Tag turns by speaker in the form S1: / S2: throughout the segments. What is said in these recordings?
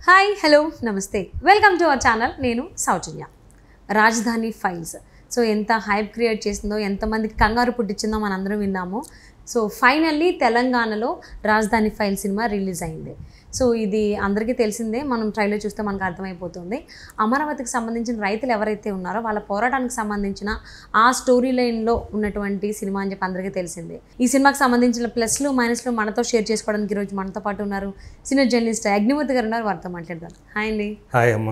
S1: Hi hello నమస్తే welcome to our channel నేను Soujanya Rajadhani files so ఎంత హైప్ క్రియేట్ చేసిందో ఎంతమందికి కంగారు పుట్టించిందో మనందరం విన్నాము సో ఫైనల్లీ తెలంగాణలో రాజధాని ఫైల్ సినిమా రిలీజ్ అయింది సో ఇది అందరికీ తెలిసిందే మనం ట్రైలర్ చూస్తే మనకు అర్థమైపోతుంది అమరావతికి సంబంధించిన రైతులు ఎవరైతే ఉన్నారో వాళ్ళ పోరాటానికి సంబంధించిన ఆ స్టోరీ లైన్లో ఉన్నటువంటి సినిమా అని చెప్పి అందరికీ తెలిసిందే ఈ సినిమాకి సంబంధించిన ప్లస్లు మైనస్లు మనతో షేర్ చేసుకోవడానికి ఈరోజు మనతో పాటు ఉన్నారు సీనియర్ జర్నలిస్ట్ అగ్నిమూర్తి గారు ఉన్నారు వారితో మాట్లాడదాం హాయ్ అండి
S2: హాయ్ అమ్మ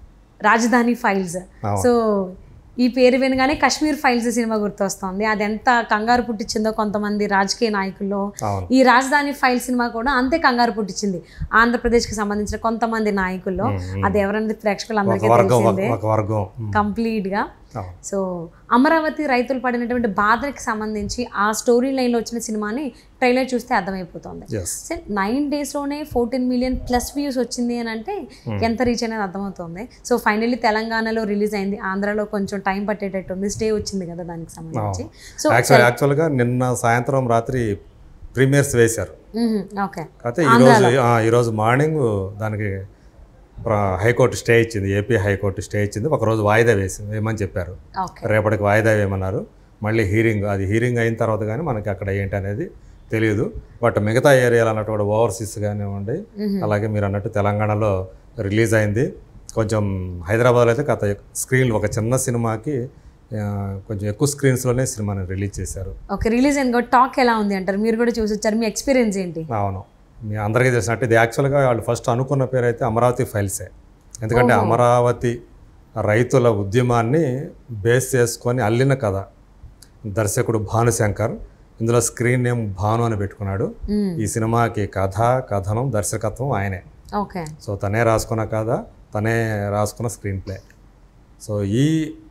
S1: రాజధాని ఫైల్స్
S2: అవును.
S1: సో ఈ పేరు వినగానే కాశ్మీర్ ఫైల్స్ సినిమా గుర్తొస్తుంది అది ఎంత కంగారు పుట్టించిందో కొంతమంది రాజకీయ నాయకుల్లో
S2: అవును
S1: ఈ రాజధాని ఫైల్ సినిమా కూడా అంతే కంగారు పుట్టించింది ఆంధ్రప్రదేశ్కి సంబంధించిన కొంతమంది నాయకుల్లో అది ఎవరనేది
S2: ఒక
S1: ప్రేక్షకులందరికీ
S2: వర్గం ఒక-
S1: తెలిసిందే
S2: ఒక వర్గం ఉమ్,
S1: కంప్లీట్గా
S2: అవును
S1: సో అమరావతి రైతులు పడినటువంటి బాధకి సంబంధించి ఆ స్టోరీ లైన్లో వచ్చిన సినిమాని ట్రైలర్ చూస్తే అర్థమైపోతుంది
S2: ఎస్
S1: సరే నైన్ డేస్లోనే ఫోర్టీన్ మిలియన్ ప్లస్ వ్యూస్ వచ్చింది అని అంటే ఎంత రీచ్ అనేది అర్థమవుతుంది సో ఫైనల్లీ తెలంగాణలో రిలీజ్ అయింది ఆంధ్రాలో కొంచెం టైం పట్టేటట్టు ఉంది స్టే వచ్చింది కదా దానికి సంబంధించి సో
S2: యాక్చువల్ యాక్చువల్గా నిన్న సాయంత్రం రాత్రి ప్రీమియర్స్ వేశారు
S1: ఓకే
S2: అయితే ఈరోజు ఆ, ఈరోజు మార్నింగ్ దానికి ప్ర- హైకోర్టు స్టే ఇచ్చింది ఏపీ హైకోర్టు స్టే ఇచ్చింది ఒక రోజు వాయిదా వేసింది వేయమని చెప్పారు
S1: ఓకే
S2: రేపటికి వాయిదా వేయమన్నారు మళ్ళీ హీరింగ్ అది హీరింగ్ అయిన తర్వాత కానీ మనకి అక్కడ ఏంటి అనేది తెలియదు బట్ మిగతా ఏరియాలు అన్నట్టు కూడా ఓవర్సీస్ కానివ్వండి అలాగే మీరు అన్నట్టు తెలంగాణలో రిలీజ్ అయింది కొంచెం హైదరాబాద్లో అయితే గత స్క్రీన్లు ఒక చిన్న సినిమాకి ఆ, కొంచెం ఎక్కువ స్క్రీన్స్లోనే సినిమాని రిలీజ్ చేశారు
S1: ఓకే రిలీజ్ అయింది కూడా టాక్ ఎలా ఉంది అంటారు మీరు కూడా చూసి వచ్చారు మీ ఎక్స్పీరియన్స్ ఏంటి
S2: అవును మీ అందరికీ తెలిసినట్టు ఇది యాక్చువల్గా వాళ్ళు ఫస్ట్ అనుకున్న పేరు అయితే అమరావతి ఫైల్సే ఎందుకంటే అమరావతి రైతుల ఉద్యమాన్ని బేస్ చేసుకొని అల్లిన కథ దర్శకుడు భానుశంకర్ ఇందులో స్క్రీన్ నేమ్ భాను అని పెట్టుకున్నాడు
S1: మ్మ్.
S2: ఈ సినిమాకి కథ కథనం దర్శకత్వం ఆయనే
S1: ఓకే
S2: సో తనే రాసుకున్న కథ తనే రాసుకున్న స్క్రీన్ ప్లే సో ఈ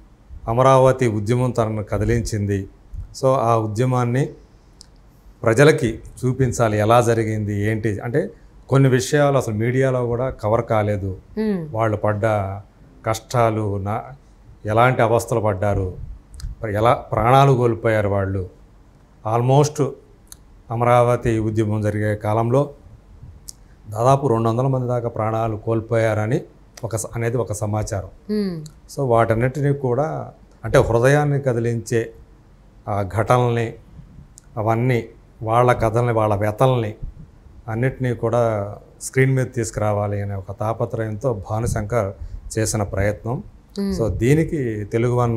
S2: అమరావతి ఉద్యమం తనను కదిలించింది సో ఆ ఉద్యమాన్ని ప్రజలకి చూపించాలి ఎలా జరిగింది ఏంటి అంటే కొన్ని విషయాలు అసలు మీడియాలో కూడా కవర్ కాలేదు
S1: మ్మ్.
S2: వాళ్ళు పడ్డ కష్టాలు నా ఎలాంటి అవస్థలు పడ్డారు మరి ఎలా ప్రాణాలు కోల్పోయారు వాళ్ళు ఆల్మోస్ట్ అమరావతి ఉద్యమం జరిగే కాలంలో దాదాపు రెండు వందల మంది దాకా ప్రాణాలు కోల్పోయారని ఒక స- అనేది ఒక సమాచారం
S1: మ్మ్.
S2: సో వాటన్నిటినీ కూడా అంటే హృదయాన్ని కదిలించే ఆ ఘటనల్ని అవన్నీ వాళ్ళ కథల్ని వాళ్ళ వ్యతల్ని అన్నిటినీ కూడా స్క్రీన్ మీద తీసుకురావాలి అనే ఒక తాపత్రయంతో భానుశంకర్ చేసిన ప్రయత్నం సో దీనికి తెలుగు వన్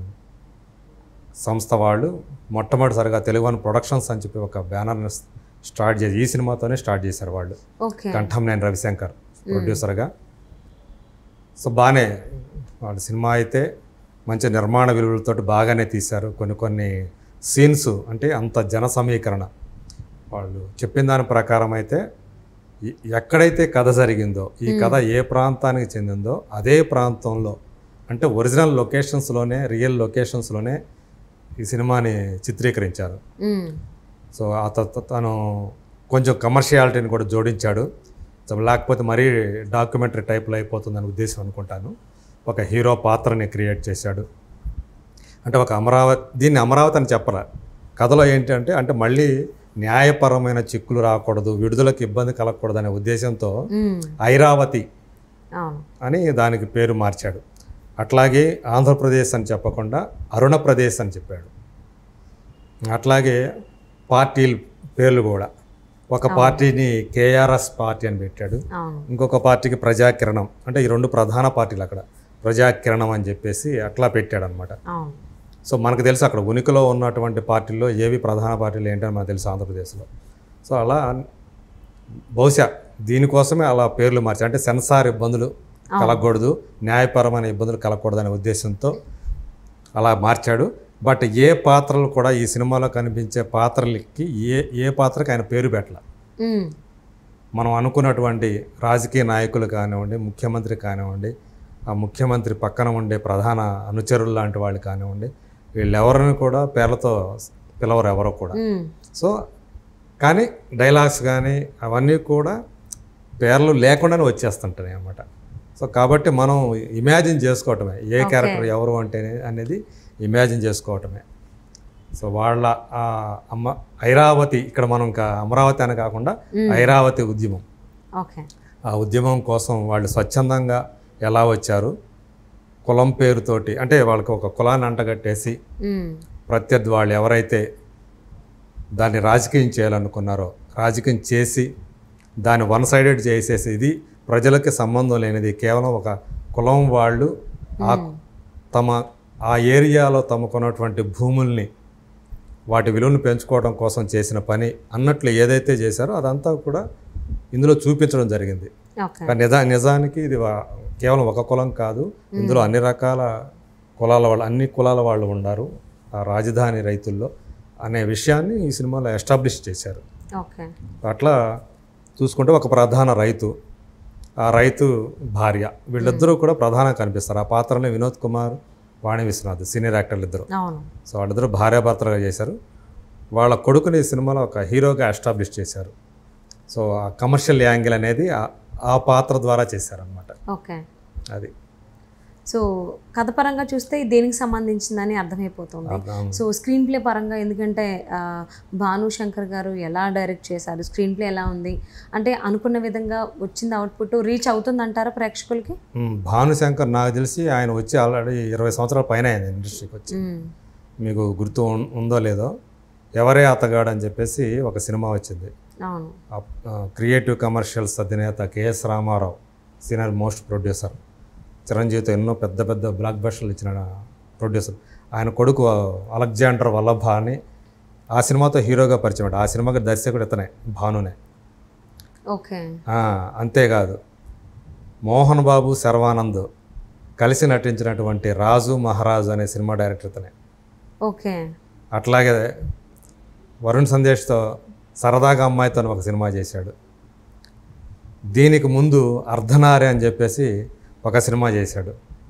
S2: సంస్థ వాళ్ళు మొట్టమొదటిసారిగా తెలుగు వన్ ప్రొడక్షన్స్ అని చెప్పి ఒక బ్యానర్ని స్టార్ట్ చేసి ఈ సినిమాతోనే స్టార్ట్ చేశారు వాళ్ళు
S1: ఓకే
S2: కంఠం నేను రవిశంకర్ ప్రొడ్యూసర్గా సో బాగానే వాళ్ళ సినిమా అయితే మంచి నిర్మాణ విలువలతో బాగానే తీశారు కొన్ని కొన్ని సీన్స్ అంటే అంత జన సమీకరణ వాళ్ళు చెప్పిన దాని ప్రకారం అయితే ఎ- ఎక్కడైతే కథ జరిగిందో ఈ కథ ఏ ప్రాంతానికి చెందిందో అదే ప్రాంతంలో అంటే ఒరిజినల్ లొకేషన్స్లోనే రియల్ లొకేషన్స్లోనే ఈ సినిమాని చిత్రీకరించారు
S1: మ్మ్.
S2: సో ఆ త- తను కొంచెం కమర్షియాలిటీని కూడా జోడించాడు సో లేకపోతే మరీ డాక్యుమెంటరీ టైప్లో అయిపోతుందని ఉద్దేశం అనుకుంటాను ఒక హీరో పాత్రని క్రియేట్ చేశాడు అంటే ఒక అమరావతి దీన్ని అమరావతి అని చెప్పరా కథలో ఏంటంటే అంటే మళ్ళీ న్యాయపరమైన చిక్కులు రాకూడదు విడుదలకు ఇబ్బంది కలగకూడదు అనే ఉద్దేశంతో
S1: మ్మ్.
S2: ఐరావతి
S1: అవును
S2: అని దానికి పేరు మార్చాడు అట్లాగే ఆంధ్రప్రదేశ్ అని చెప్పకుండా అరుణప్రదేశ్ అని చెప్పాడు అట్లాగే పార్టీల పేర్లు కూడా ఒక పార్టీని కేఆర్ఎస్ పార్టీ అని పెట్టాడు
S1: అవును
S2: ఇంకొక పార్టీకి ప్రజాకిరణం అంటే ఈ రెండు ప్రధాన పార్టీలు అక్కడ ప్రజాకిరణం అని చెప్పేసి అట్లా పెట్టాడు అనమాట
S1: అవును
S2: సో మనకు తెలుసు అక్కడ ఉనికిలో ఉన్నటువంటి పార్టీల్లో ఏవి ప్రధాన పార్టీలు ఏంటని మనకు తెలుసు ఆంధ్రప్రదేశ్లో సో అలా బహుశా దీనికోసమే అలా పేర్లు మార్చారు అంటే సెన్సార్ ఇబ్బందులు కలగకూడదు న్యాయపరమైన ఇబ్బందులు కలగకూడదు అనే ఉద్దేశంతో అలా మార్చాడు బట్ ఏ పాత్రలు కూడా ఈ సినిమాలో కనిపించే పాత్రలకి ఏ ఏ పాత్రకి ఆయన పేరు పెట్టాల
S1: మ్మ్.
S2: మనం అనుకున్నటువంటి రాజకీయ నాయకులు కానివ్వండి ముఖ్యమంత్రి కానివ్వండి ఆ ముఖ్యమంత్రి పక్కన ఉండే ప్రధాన అనుచరులు లాంటి వాళ్ళు కానివ్వండి వీళ్ళెవరిని కూడా పేర్లతో పిలవరు ఎవరో కూడా
S1: మ్మ్.
S2: సో కానీ డైలాగ్స్ కానీ అవన్నీ కూడా పేర్లు లేకుండానే వచ్చేస్తుంటాయి అన్నమాట సో కాబట్టి మనం ఇమాజిన్ చేసుకోవటమే ఏ క్యారెక్టర్ ఎవరు అంటే అనేది ఇమాజిన్ చేసుకోవటమే సో వాళ్ళ ఆ అమ్మ ఐరావతి ఇక్కడ మనం ఇంకా అమరావతి అని కాకుండా ఐరావతి ఉద్యమం
S1: ఓకే
S2: ఆ ఉద్యమం కోసం వాళ్ళు స్వచ్ఛందంగా ఎలా వచ్చారు కులం పేరుతోటి అంటే వాళ్ళకి ఒక కులాన్ని అంటగట్టేసి
S1: మ్మ్.
S2: ప్రత్యర్థి వాళ్ళు ఎవరైతే దాన్ని రాజకీయం చేయాలనుకున్నారో రాజకీయం చేసి దాన్ని వన్ సైడెడ్ చేసేసి ఇది ప్రజలకి సంబంధం లేనిది కేవలం ఒక కులం వాళ్ళు ఆ తమ ఆ ఏరియాలో తమకున్నటువంటి భూముల్ని వాటి విలువను పెంచుకోవడం కోసం చేసిన పని అన్నట్లు ఏదైతే చేశారో అదంతా కూడా ఇందులో చూపించడం జరిగింది
S1: ఓకే
S2: కానీ నిజా నిజానికి ఇది వా- కేవలం ఒక కులం కాదు ఇందులో అన్ని రకాల కులాల వాళ్ళు అన్ని కులాల వాళ్ళు ఉన్నారు ఆ రాజధాని రైతుల్లో అనే విషయాన్ని ఈ సినిమాలో ఎస్టాబ్లిష్ చేశారు
S1: ఓకే
S2: అట్లా చూసుకుంటే ఒక ప్రధాన రైతు ఆ రైతు భార్య వీళ్ళిద్దరూ కూడా ప్రధానంగా కనిపిస్తారు ఆ పాత్రలో వినోద్ కుమార్ వాణి విశ్వనాథ్ సీనియర్ యాక్టర్లు ఇద్దరు
S1: అవును
S2: సో వాళ్ళిద్దరూ భార్యాభర్తలుగా చేశారు వాళ్ళ కొడుకుని ఈ సినిమాలో ఒక హీరోగా ఎస్టాబ్లిష్ చేశారు సో ఆ కమర్షియల్ యాంగిల్ అనేది ఆ- ఆ పాత్ర ద్వారా చేశారనమాట
S1: ఓకే
S2: అది
S1: సో కథ పరంగా చూస్తే ఇది దేనికి సంబంధించిందని అర్థమైపోతుంది
S2: అర్థం.
S1: సో స్క్రీన్ ప్లే పరంగా ఎందుకంటే ఆ, భాను శంకర్ గారు ఎలా డైరెక్ట్ చేశారు స్క్రీన్ ప్లే ఎలా ఉంది అంటే అనుకున్న విధంగా వచ్చింది అవుట్పుట్ రీచ్ అవుతుందంటారా ప్రేక్షకులకి
S2: మ్, భానుశంకర్ నాకు తెలిసి ఆయన వచ్చి ఆల్రెడీ ఇరవై సంవత్సరాల పైన అయింది ఇండస్ట్రీకి వచ్చి
S1: మ్మ్.
S2: మీకు గుర్తు ఉన్- ఉందో లేదో ఎవరే అతగాడు అని చెప్పేసి ఒక సినిమా వచ్చింది
S1: అవును
S2: క్రియేటివ్ కమర్షియల్స్ అధినేత KS Rama Rao senior most producer చిరంజీవితో ఎన్నో పెద్ద పెద్ద బ్లాక్ బస్టర్లు ఇచ్చిన ప్రొడ్యూసర్ ఆయన కొడుకు అలెగ్జాండర్ వల్లభ అని ఆ సినిమాతో హీరోగా పరిచయం అయ్యాడు. ఆ సినిమాకి దర్శకుడు ఇతనే భానునే
S1: ఓకే
S2: ఆ, అంతేకాదు మోహన్ బాబు శర్వానంద్ కలిసి నటించినటువంటి రాజు మహారాజు అనే సినిమా డైరెక్టర్ ఇతనే
S1: ఓకే
S2: అట్లాగే వరుణ్ సందేశ్తో సరదాగా అమ్మాయితో ఒక సినిమా చేశాడు దీనికి ముందు అర్ధనారి అని చెప్పేసి ఒక సినిమా చేశాడు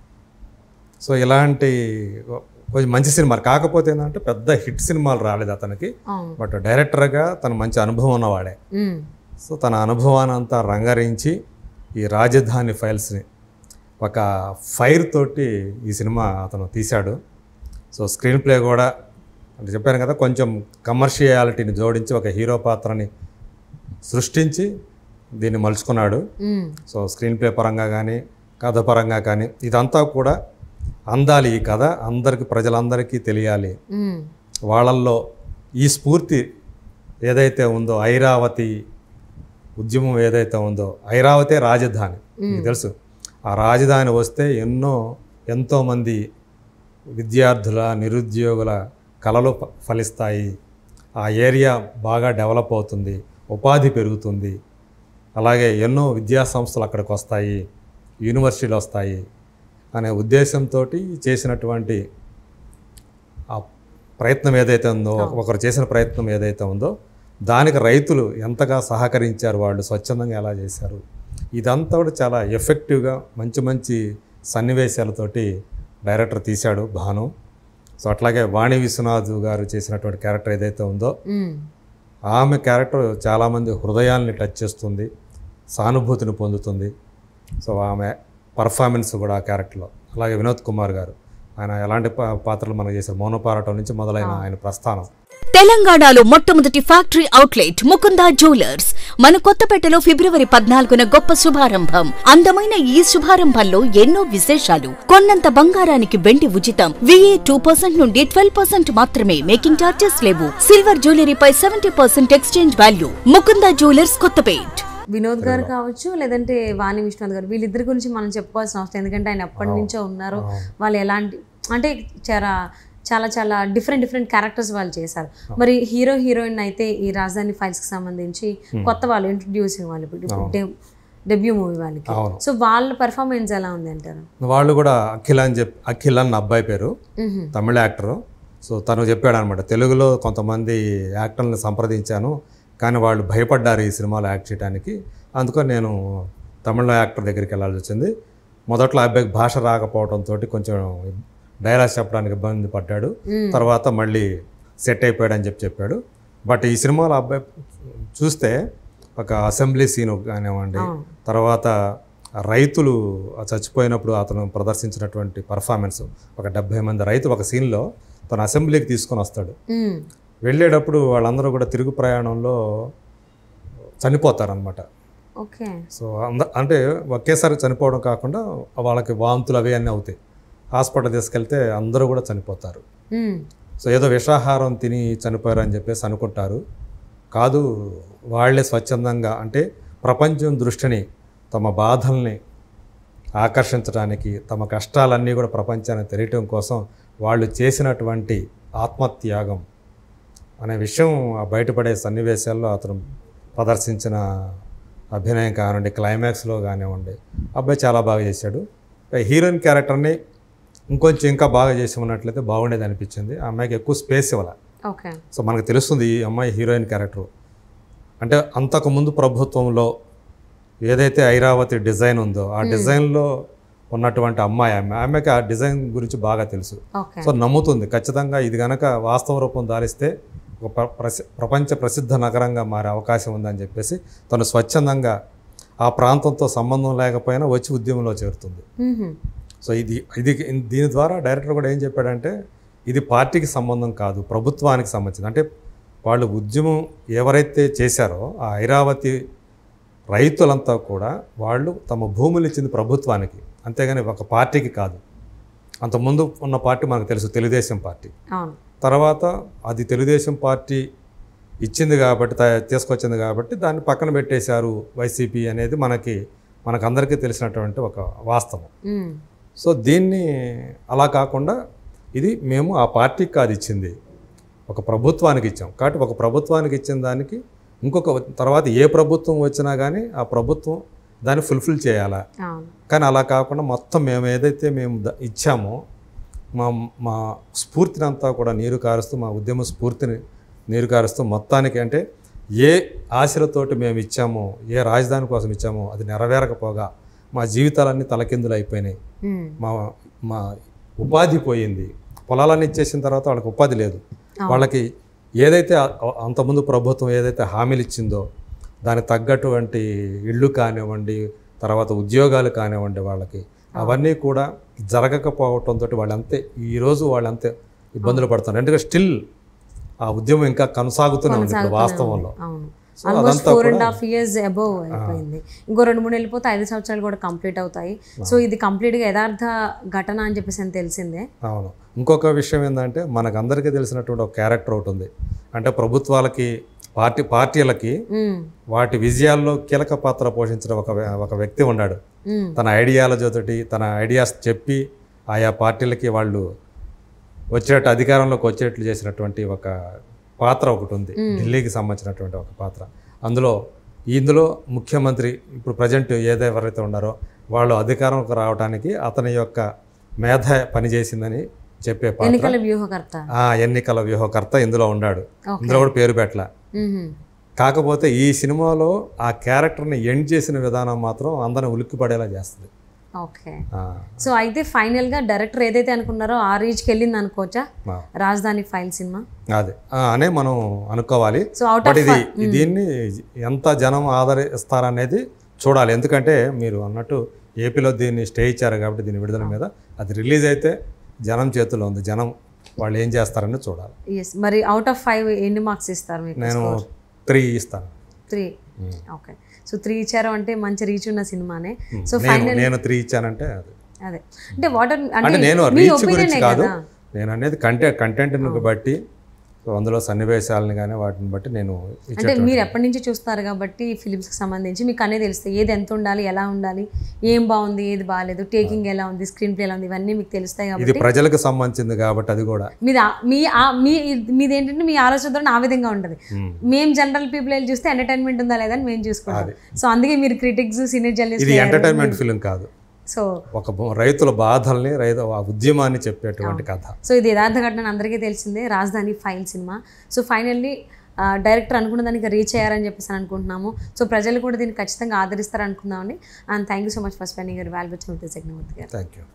S2: సో ఇలాంటి కొంచెం మంచి సినిమా కాకపోతే ఏంటంటే పెద్ద హిట్ సినిమాలు రాలేదు అతనికి
S1: అవును
S2: బట్ డైరెక్టర్గా తను మంచి అనుభవం ఉన్నవాడే
S1: మ్మ్.
S2: సో తన అనుభవాన్ని అంతా రంగరించి ఈ రాజధాని ఫైల్స్ని ఒక ఫైర్ తోటి ఈ సినిమా అతను తీశాడు సో స్క్రీన్ ప్లే కూడా అంటే చెప్పాను కదా కొంచెం కమర్షియాలిటీని జోడించి ఒక హీరో పాత్రని సృష్టించి దీన్ని మలుచుకున్నాడు
S1: మ్మ్.
S2: సో స్క్రీన్ ప్లే పరంగా కానీ కథ పరంగా కానీ ఇదంతా కూడా అందాలి ఈ కథ అందరికి ప్రజలందరికీ తెలియాలి
S1: మ్మ్.
S2: వాళ్ళల్లో ఈ స్ఫూర్తి ఏదైతే ఉందో ఐరావతి ఉద్యమం ఏదైతే ఉందో ఐరావతే రాజధాని మీకు తెలుసు ఆ రాజధాని వస్తే ఎన్నో ఎంతోమంది విద్యార్థుల నిరుద్యోగుల కళలు ఫ- ఫలిస్తాయి ఆ ఏరియా బాగా డెవలప్ అవుతుంది ఉపాధి పెరుగుతుంది అలాగే ఎన్నో విద్యా సంస్థలు అక్కడికి వస్తాయి యూనివర్సిటీలు వస్తాయి అనే ఉద్దేశంతో చేసినటువంటి ఆ ప్రయత్నం ఏదైతే ఉందో ఒకరు చేసిన ప్రయత్నం ఏదైతే ఉందో దానికి రైతులు ఎంతగా సహకరించారు వాళ్ళు స్వచ్ఛందంగా ఎలా చేశారు ఇదంతా కూడా చాలా ఎఫెక్టివ్గా మంచి మంచి సన్నివేశాలతోటి డైరెక్టర్ తీశాడు భాను సో అట్లాగే వాణి విశ్వనాథ్ గారు చేసినటువంటి క్యారెక్టర్ ఏదైతే ఉందో
S1: మ్మ్.
S2: ఆమె క్యారెక్టర్ చాలామంది హృదయాల్ని టచ్ చేస్తుంది సానుభూతిని పొందుతుంది సో ఆమె పర్ఫార్మెన్స్ కూడా ఆ క్యారెక్టర్లో అలాగే వినోద్ కుమార్ గారు ఆయన ఎలాంటి పా- పాత్రలు మనకు చేశారు మౌనపారాటం నుంచి మొదలైన ఆయన ప్రస్థానం
S3: తెలంగాణలో మొట్టమొదటి ఫ్యాక్టరీ అవుట్లెట్ ముకుందా జ్యువెలర్స్ మన కొత్తపేటలో ఫిబ్రవరి పద్నాలుగున గొప్ప శుభారంభం అందమైన ఈ శుభారంభంలో ఎన్నో విశేషాలు కొన్నంత బంగారానికి వెండి ఉచితం విఏ టూ పర్సెంట్ నుండి ట్వెల్వ్ పర్సెంట్ మాత్రమే మేకింగ్ చార్జెస్ లేవు సిల్వర్ జ్యువెలరీపై seventy percent exchange value Mukunda jewellers Kothapet
S1: Vinod గారు కావచ్చు లేదంటే వాణి విశ్వనాథ్ గారు వీళ్ళిద్దరి గురించి మనం చెప్పుకోవాల్సిన అవసరం ఎందుకంటే ఆయన ఎప్పటి నుంచో ఉన్నారు వాళ్ళు ఎలాంటి అంటే చాలా చాలా చాలా డిఫరెంట్ డిఫరెంట్ క్యారెక్టర్స్ వాళ్ళు చేశారు మరి హీరో హీరోయిన్ అయితే ఈ రాజధాని ఫైల్స్ కి సంబంధించి కొత్త వాళ్ళు ఇంట్రడ్యూసింగ్ వాళ్ళు ఇప్పుడు డెబ్యూ మూవీ వాళ్ళకి
S2: అవును.
S1: సో వాళ్ళ పర్ఫార్మెన్స్ ఎలా ఉంది అంటారు
S2: వాళ్ళు కూడా అఖిల్ అని చెప్పి అఖిల్ అన్న అబ్బాయి పేరు
S1: మ్హూ.
S2: తమిళ యాక్టరు సో తను చెప్పాడు అనమాట తెలుగులో కొంతమంది యాక్టర్లను సంప్రదించాను కానీ వాళ్ళు భయపడ్డారు ఈ సినిమాలో యాక్ట్ చేయడానికి అందుకని నేను తమిళ యాక్టర్ దగ్గరికి వెళ్ళాల్సి వచ్చింది మొదట్లో ఆ అబ్బాయికి భాష రాకపోవడంతో కొంచెం డైలాగ్స్ చెప్పడానికి ఇబ్బంది పడ్డాడు తర్వాత మళ్ళీ సెట్ అయిపోయాడు అని చెప్పి చెప్పాడు బట్ ఈ సినిమాలో ఆ అబ్బాయి చూస్తే ఒక అసెంబ్లీ సీన్ కానివ్వండి తర్వాత రైతులు చచ్చిపోయినప్పుడు అతను ప్రదర్శించినటువంటి పర్ఫార్మెన్స్ ఒక డెబ్బై మంది రైతులు ఒక సీన్లో తన అసెంబ్లీకి తీసుకొని వస్తాడు
S1: మ్.
S2: వెళ్ళేటప్పుడు వాళ్ళందరూ కూడా తిరుగు ప్రయాణంలో చనిపోతారనమాట
S1: ఓకే
S2: సో అంద అంటే ఒకేసారి చనిపోవడం కాకుండా వాళ్ళకి వాంతులు అవి అన్నీ అవుతాయి హాస్పిటల్ తీసుకెళ్తే అందరూ కూడా చనిపోతారు
S1: మ్మ్.
S2: సో ఏదో విషాహారం తిని చనిపోయారు అని చెప్పేసి అనుకుంటారు కాదు వాళ్ళే స్వచ్ఛందంగా అంటే ప్రపంచం దృష్టిని తమ బాధల్ని ఆకర్షించడానికి తమ కష్టాలన్నీ కూడా ప్రపంచానికి తెలియటం కోసం వాళ్ళు చేసినటువంటి ఆత్మత్యాగం అనే విషయం ఆ బయటపడే సన్నివేశాల్లో అతను ప్రదర్శించిన అభినయం కానివ్వండి క్లైమాక్స్లో కానివ్వండి అబ్బాయి చాలా బాగా చేశాడు హీరోయిన్ క్యారెక్టర్ని ఇంకొంచెం ఇంకా బాగా చేసి ఉన్నట్లయితే బాగుండేది అనిపించింది ఆ అమ్మాయికి ఎక్కువ స్పేస్ ఇవ్వాలి
S1: ఓకే
S2: సో మనకు తెలుస్తుంది ఈ అమ్మాయి హీరోయిన్ క్యారెక్టర్ అంటే అంతకుముందు ప్రభుత్వంలో ఏదైతే ఐరావతి డిజైన్ ఉందో ఆ డిజైన్లో ఉన్నటువంటి అమ్మాయి ఆమె ఆమెకి ఆ డిజైన్ గురించి బాగా తెలుసు
S1: ఓకే
S2: సో నమ్ముతుంది ఖచ్చితంగా ఇది గనక వాస్తవ రూపం దారిస్తే ఒక ప్ర- ప్రసి- ప్రపంచ ప్రసిద్ధ నగరంగా మారే అవకాశం ఉందని చెప్పేసి తను స్వచ్ఛందంగా ఆ ప్రాంతంతో సంబంధం లేకపోయినా వచ్చి ఉద్యమంలో చేరుతుంది
S1: మ్మ్.
S2: సో ఇది ఇది దీని ద్వారా డైరెక్టర్ కూడా ఏం చెప్పాడంటే ఇది పార్టీకి సంబంధం కాదు ప్రభుత్వానికి సంబంధించింది అంటే వాళ్ళు ఉద్యమం ఎవరైతే చేశారో ఆ ఐరావతి రైతులంతా కూడా వాళ్ళు తమ భూములు ఇచ్చింది ప్రభుత్వానికి అంతేగాని ఒక పార్టీకి కాదు అంతకుముందు ఉన్న పార్టీ మనకు తెలుసు తెలుగుదేశం పార్టీ
S1: అవును
S2: తర్వాత అది తెలుగుదేశం పార్టీ ఇచ్చింది కాబట్టి త- తీసుకొచ్చింది కాబట్టి దాన్ని పక్కన పెట్టేశారు వైసీపీ అనేది మనకి మనకందరికీ తెలిసినటువంటి ఒక వాస్తవం
S1: మ్మ్.
S2: సో దీన్ని అలా కాకుండా ఇది మేము ఆ పార్టీకి కాదు ఇచ్చింది ఒక ప్రభుత్వానికి ఇచ్చాం కాబట్టి ఒక ప్రభుత్వానికి ఇచ్చిన దానికి ఇంకొక తర్వాత ఏ ప్రభుత్వం వచ్చినా కానీ ఆ ప్రభుత్వం దాన్ని ఫుల్ఫిల్ చేయాలా
S1: అవును
S2: కానీ అలా కాకుండా మొత్తం మేము ఏదైతే మేము ద- ఇచ్చామో మా మా స్ఫూర్తిని అంతా కూడా నీరు కారుస్తూ మా ఉద్యమ స్ఫూర్తిని నీరు కారుస్తూ మొత్తానికి అంటే ఏ ఆశలతోటి మేము ఇచ్చామో ఏ రాజధాని కోసం ఇచ్చామో అది నెరవేరకపోగా మా జీవితాలన్నీ తలకిందులు అయిపోయినాయి
S1: మ్మ్.
S2: మా మా ఉపాధి పోయింది పొలాలన్నీ ఇచ్చేసిన తర్వాత వాళ్ళకి ఉపాధి లేదు వాళ్ళకి ఏదైతే ఆ- అంతకుముందు ప్రభుత్వం ఏదైతే హామీలు ఇచ్చిందో దానికి తగ్గటువంటి ఇళ్ళు కానివ్వండి తర్వాత ఉద్యోగాలు కానివ్వండి వాళ్ళకి అవన్నీ కూడా జరగకపోవటంతో వాళ్ళంతే ఈరోజు వాళ్ళంతే ఇబ్బందులు పడుతున్నారు ఎందుకంటే స్టిల్ ఆ ఉద్యమం ఇంకా కొనసాగుతూనే ఉంది ఇప్పుడు వాస్తవంలో
S1: అవును
S2: సో
S1: ఆల్మోస్ట్
S2: అదంతా
S1: ఫోర్ అండ్
S2: కూడా-
S1: హాఫ్ ఇయర్స్ అబోవ్ అయిపోయింది ఇంకో రెండు మూడు వెళ్ళిపోతే ఐదు సంవత్సరాలు కూడా కంప్లీట్ అవుతాయి సో ఇది కంప్లీట్గా యథార్థ ఘటన అని చెప్పేసి అని తెలిసిందే
S2: అవును ఇంకొక విషయం ఏంటంటే మనకు అందరికీ తెలిసినటువంటి ఒక క్యారెక్టర్ ఒకటి ఉంది అంటే ప్రభుత్వాలకి పార్టీ పార్టీలకి
S1: మ్మ్.
S2: వాటి విజయాల్లో కీలక పాత్ర పోషించిన ఒక వ్య- ఒక వ్యక్తి ఉన్నాడు
S1: మ్మ్.
S2: తన ఐడియాలజీతోటి తన ఐడియాస్ చెప్పి ఆయా పార్టీలకి వాళ్ళు వచ్చేటట్టు అధికారంలోకి వచ్చేట్లు చేసినటువంటి ఒక పాత్ర ఒకటి ఉంది ఢిల్లీకి సంబంధించినటువంటి ఒక పాత్ర అందులో ఇందులో ముఖ్యమంత్రి ఇప్పుడు ప్రజెంట్ ఏదో ఎవరైతే ఉన్నారో వాళ్ళు అధికారంలోకి రావడానికి అతని యొక్క మేధ పనిచేసిందని చెప్పే పాత్ర
S1: ఎన్నికల వ్యూహకర్త
S2: ఆ ఎన్నికల వ్యూహకర్త ఇందులో ఉన్నాడు
S1: ఓకే
S2: ఇందులో కూడా పేరు పెట్టల
S1: మ్మ్.
S2: కాకపోతే ఈ సినిమాలో ఆ క్యారెక్టర్ని ఎండ్ చేసిన విధానం మాత్రం అందరిని ఉలిక్కిపడేలా చేస్తుంది
S1: ఓకే
S2: ఆ,
S1: సో అయితే ఫైనల్గా డైరెక్టర్ ఏదైతే అనుకున్నారో ఆ రీచ్కి వెళ్ళింది అనుకోవచ్చా
S2: ఆ,
S1: రాజధాని ఫైల్ సినిమా
S2: అదే ఆ, అనే మనం అనుకోవాలి
S1: సో అవుట్
S2: బట్
S1: ఆఫ్
S2: ఇది దీన్ని ఎంత జనం ఆదరిస్తారనేది చూడాలి ఎందుకంటే మీరు అన్నట్టు ఏపీలో దీన్ని స్టే ఇచ్చారు కాబట్టి దీని విడుదల మీద అది రిలీజ్ అయితే జనం చేతిలో ఉంది జనం వాళ్ళు ఏం చేస్తారని చూడాలి
S1: ఎస్ మరి అవుట్ ఆఫ్ ఫైవ్ ఎన్ని మార్క్స్ ఇస్తారు మీకు
S2: నేను త్రీ ఇస్తాను
S1: త్రీ ఓకే సో త్రీ ఇచ్చారు అంటే మంచి రీచ్ ఉన్న సినిమానే సో
S2: నేను
S1: ఫైనల్
S2: నేను త్రీ ఇచ్చానంటే అది
S1: అదే అంటే వాటర్
S2: అంటే
S1: అంటే
S2: నేను
S1: మీ
S2: రీచ్ గురించి
S1: ఒపీనియన్
S2: కాదు
S1: కదా
S2: నేను అనేది కంటె కంటెంట్ని బట్టి సో అందులో సన్నివేశాలను కానీ వాటిని బట్టి నేను
S1: అంటే
S2: ఇచ్చేటువంటి
S1: మీరు ఎప్పటి నుంచి చూస్తారు కాబట్టి ఫిలిమ్స్కి సంబంధించి మీకు అనే తెలుస్తాయి ఏది ఎంత ఉండాలి ఎలా ఉండాలి ఏం బాగుంది ఏది బాగాలేదు టేకింగ్ ఎలా ఉంది స్క్రీన్ ప్లే ఎలా ఉంది ఇవన్నీ మీకు తెలుస్తాయి
S2: ఇది
S1: కాబట్టి
S2: ప్రజలకు సంబంధించింది కాబట్టి అది కూడా
S1: మీది ఆ- మీ ఆ- మీ మీది ఏంటంటే మీ ఆలోచన ధోరణి ఆ విధంగా ఉంటుంది
S2: మ్మ్.
S1: మేము జనరల్ పీపుల్ వెళ్ళి చూస్తే ఎంటర్టైన్మెంట్ ఉందా లేదా అని మేము చూసుకుంటాం సో అందుకే మీరు క్రిటిక్స్ సీనియర్
S2: ఇది
S1: జర్నలిస్ట్
S2: ఎంటర్టైన్మెంట్ ఫిలిం కాదు
S1: సో
S2: ఒక బ- రైతుల బాధల్ని రైతు ఆ ఉద్యమాన్ని చెప్పేటువంటి కథ
S1: సో ఇది యథార్థ ఘటన అందరికీ తెలిసిందే Rajadhani file cinema so finally director అనుకున్న దానికి రీచ్ అయ్యారని చెప్పేసి అని అనుకుంటున్నాము సో ప్రజలు కూడా దీన్ని ఖచ్చితంగా ఆదరిస్తారు అనుకుందామండి and thank you so much for spending your valuable with Jaganmurthy గారు
S2: థ్యాంక్ యూ